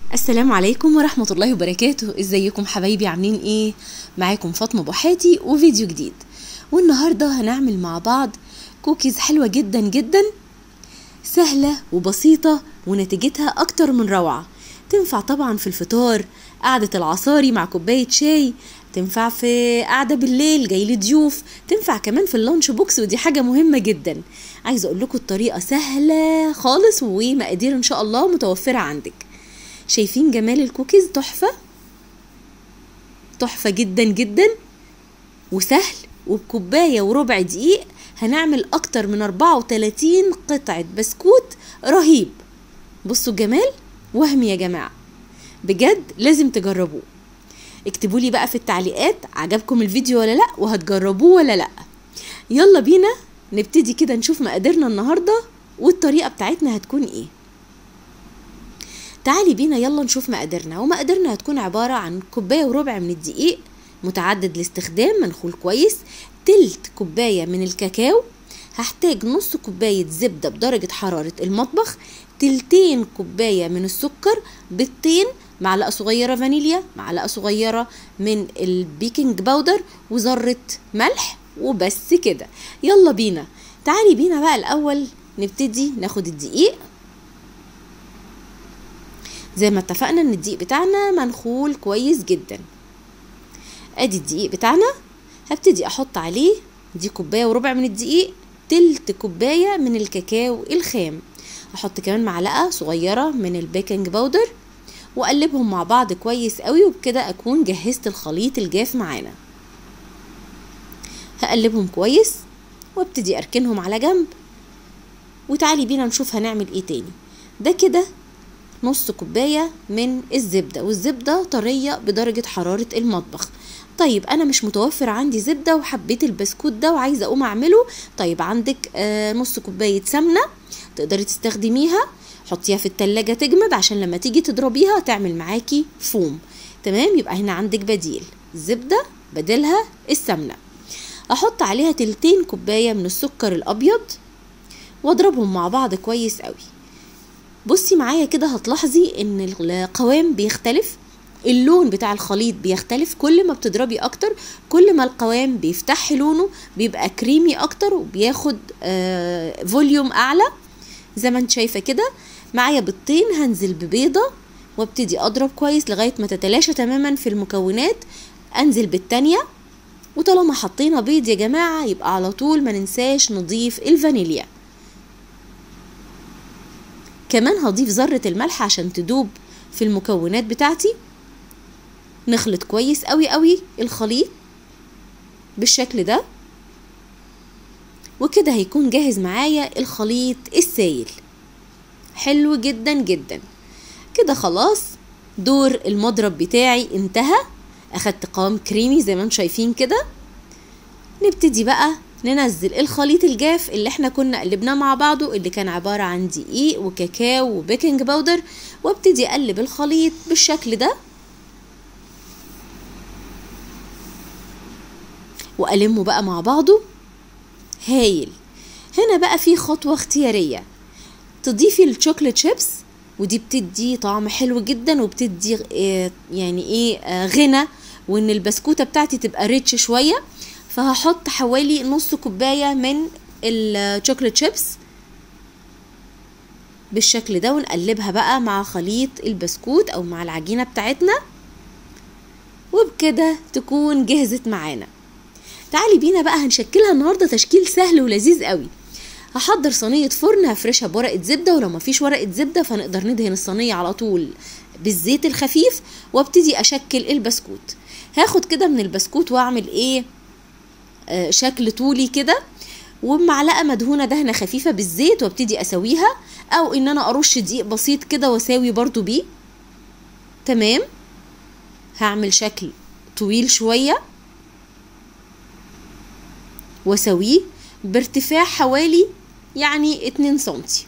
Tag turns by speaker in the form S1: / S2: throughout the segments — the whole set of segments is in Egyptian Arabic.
S1: السلام عليكم ورحمة الله وبركاته ازيكم حبايبي عاملين ايه معاكم فاطمة بوحاتي وفيديو جديد والنهاردة هنعمل مع بعض كوكيز حلوة جدا جدا سهلة وبسيطة ونتيجتها اكتر من روعة تنفع طبعا في الفطار قعدة العصاري مع كوباية شاي تنفع في قعدة بالليل جاي لي ضيوف تنفع كمان في اللانش بوكس ودي حاجة مهمة جدا عايزة اقول لكم الطريقة سهلة خالص ومقادير ان شاء الله متوفرة عندك شايفين جمال الكوكيز تحفة تحفة جدا جدا وسهل وبكوباية وربع دقيق هنعمل أكتر من 34 قطعة بسكوت رهيب بصوا الجمال وهمي يا جماعة بجد لازم تجربوه اكتبوا لي بقى في التعليقات عجبكم الفيديو ولا لا وهتجربوه ولا لا يلا بينا نبتدي كده نشوف مقاديرنا النهارده والطريقه بتاعتنا هتكون ايه تعالي بينا يلا نشوف مقاديرنا ومقاديرنا هتكون عبارة عن كوباية وربع من الدقيق متعدد الاستخدام منخول كويس تلت كوباية من الكاكاو هحتاج نص كوباية زبدة بدرجة حرارة المطبخ تلتين كوباية من السكر بيضتين معلقة صغيرة فانيليا معلقة صغيرة من البيكنج باودر وذرة ملح وبس كده يلا بينا تعالي بينا بقى الأول نبتدي ناخد الدقيق زي ما اتفقنا ان الدقيق بتاعنا منخول كويس جدا ادي الدقيق بتاعنا هبتدي احط عليه دي كوبايه وربع من الدقيق تلت كوبايه من الكاكاو الخام احط كمان معلقه صغيره من البيكنج باودر واقلبهم مع بعض كويس قوي وبكده اكون جهزت الخليط الجاف معانا هقلبهم كويس وابتدي اركنهم على جنب وتعالي بينا نشوف هنعمل ايه تاني ده كده نص كوباية من الزبدة والزبدة طرية بدرجة حرارة المطبخ طيب انا مش متوفر عندي زبدة وحبيت البسكوت ده وعايزة اقوم اعمله طيب عندك آه نص كوباية سمنة تقدري تستخدميها حطيها في التلاجة تجمد عشان لما تيجي تضربيها تعمل معاكي فوم تمام يبقى هنا عندك بديل الزبدة بديلها السمنة احط عليها تلتين كوباية من السكر الابيض واضربهم مع بعض كويس قوي بصي معايا كده هتلاحظي ان القوام بيختلف اللون بتاع الخليط بيختلف كل ما بتضربي اكتر كل ما القوام بيفتح لونه بيبقى كريمي اكتر وبياخد آه فوليوم اعلى زي ما انت شايفه كده معايا بيضتين هنزل ببيضه وابتدي اضرب كويس لغايه ما تتلاشى تماما في المكونات انزل بالتانيه وطالما حطينا بيض يا جماعه يبقى على طول ما ننساش نضيف الفانيليا كمان هضيف ذرة الملح عشان تدوب في المكونات بتاعتي نخلط كويس قوي قوي الخليط بالشكل ده وكده هيكون جاهز معايا الخليط السائل حلو جدا جدا كده خلاص دور المضرب بتاعي انتهى اخدت قوام كريمي زي ما انتم شايفين كده نبتدي بقى ننزل الخليط الجاف اللي احنا كنا قلبناه مع بعضه اللي كان عبارة عن دقيق وكاكاو وبيكنج باودر وابتدي اقلب الخليط بالشكل ده والمه بقى مع بعضه هايل هنا بقى في خطوة اختيارية تضيفي الشوكليت شيبس ودي بتدي طعم حلو جدا وبتدي اه يعني ايه اه غنى وان البسكوتة بتاعتي تبقى ريتش شوية فهحط حوالي نص كوبايه من الشوكليت شيبس بالشكل ده ونقلبها بقى مع خليط البسكوت او مع العجينه بتاعتنا وبكده تكون جهزت معانا تعالي بينا بقى هنشكلها النهارده تشكيل سهل ولذيذ قوي هحضر صينيه فرن هفرشها بورقه زبده ولو مفيش ورقه زبده فنقدر ندهن الصينيه على طول بالزيت الخفيف وابتدي اشكل البسكوت هاخد كده من البسكوت واعمل ايه شكل طولي كده وبمعلقه مدهونه دهنه خفيفه بالزيت وابتدي اسويها او ان انا ارش دقيق بسيط كده واساوي برضو بيه تمام هعمل شكل طويل شويه واسويه بارتفاع حوالي يعني اتنين سنتي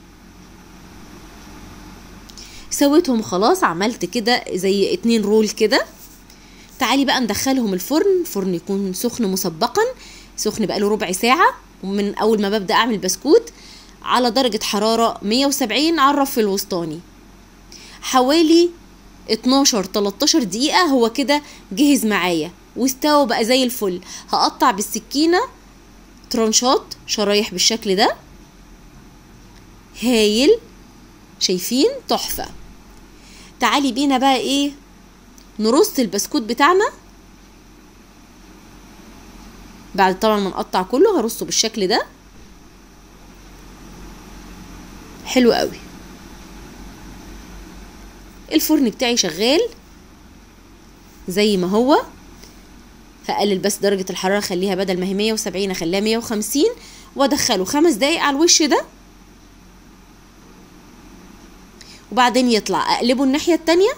S1: سويتهم خلاص عملت كده زي اتنين رول كده تعالي بقى ندخلهم الفرن الفرن يكون سخن مسبقا سخن بقاله ربع ساعة ومن أول ما ببدأ أعمل بسكوت على درجة حرارة 170 على الرف الوسطاني حوالي 12 13 دقيقة هو كده جهز معايا واستوى بقى زي الفل هقطع بالسكينة ترانشات شرايح بالشكل ده هايل شايفين تحفة تعالي بينا بقى ايه نرص البسكوت بتاعنا بعد طبعا ما نقطع كله هرصه بالشكل ده حلو قوي الفرن بتاعي شغال زي ما هو هقلل بس درجة الحرارة اخليها بدل ما هي 170 اخليها 150 وادخله خمس دقايق على الوش ده وبعدين يطلع اقلبه الناحية التانية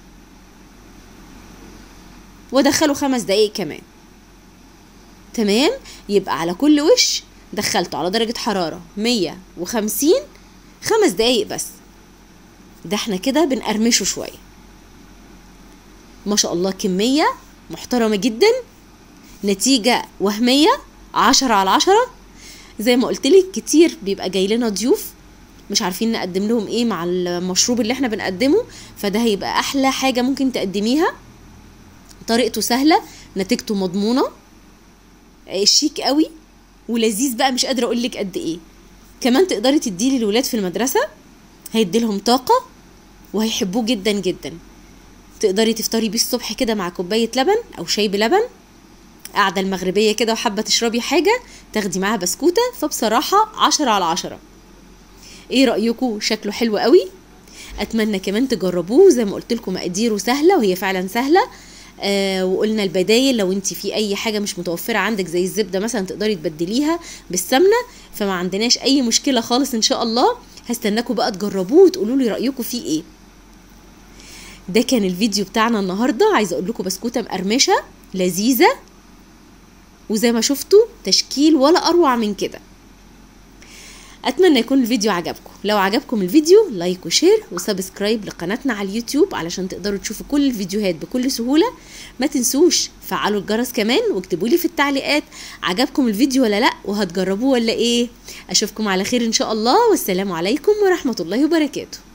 S1: وادخله خمس دقايق كمان تمام يبقى على كل وش دخلته على درجة حرارة 150 خمس دقايق بس ده احنا كده بنقرمشه شوية ما شاء الله كمية محترمة جدا نتيجة وهمية عشرة على عشرة زي ما قلتلك كتير بيبقى جاي لنا ضيوف مش عارفين نقدم لهم ايه مع المشروب اللي احنا بنقدمه فده هيبقى احلى حاجة ممكن تقدميها طريقته سهلة نتيجته مضمونة شيك قوي ولذيذ بقى مش قادرة اقولك قد ايه كمان تقدري تديه للولاد في المدرسة هيديلهم طاقة وهيحبوه جدا جدا تقدري تفطري بيه الصبح كده مع كوباية لبن أو شاي بلبن قاعدة المغربية كده وحابة تشربي حاجة تاخدي معاها بسكوتة فبصراحة عشرة على عشرة ايه رأيكم شكله حلو قوي اتمنى كمان تجربوه زي ما قلت لكم مقاديره سهله وهي فعلا سهله آه وقلنا البدايل لو انت في اي حاجه مش متوفره عندك زي الزبده مثلا تقدري تبدليها بالسمنه فما عندناش اي مشكله خالص ان شاء الله هستناكم بقى تجربوه وتقولوا لي رايكم فيه ايه ده كان الفيديو بتاعنا النهارده عايزه اقول لكم بسكوته مقرمشه لذيذه وزي ما شفتوا تشكيل ولا اروع من كده اتمنى يكون الفيديو عجبكم لو عجبكم الفيديو لايك وشير وسبسكرايب لقناتنا على اليوتيوب علشان تقدروا تشوفوا كل الفيديوهات بكل سهوله ما تنسوش فعلوا الجرس كمان واكتبوا لي في التعليقات عجبكم الفيديو ولا لا وهتجربوه ولا ايه اشوفكم على خير ان شاء الله والسلام عليكم ورحمه الله وبركاته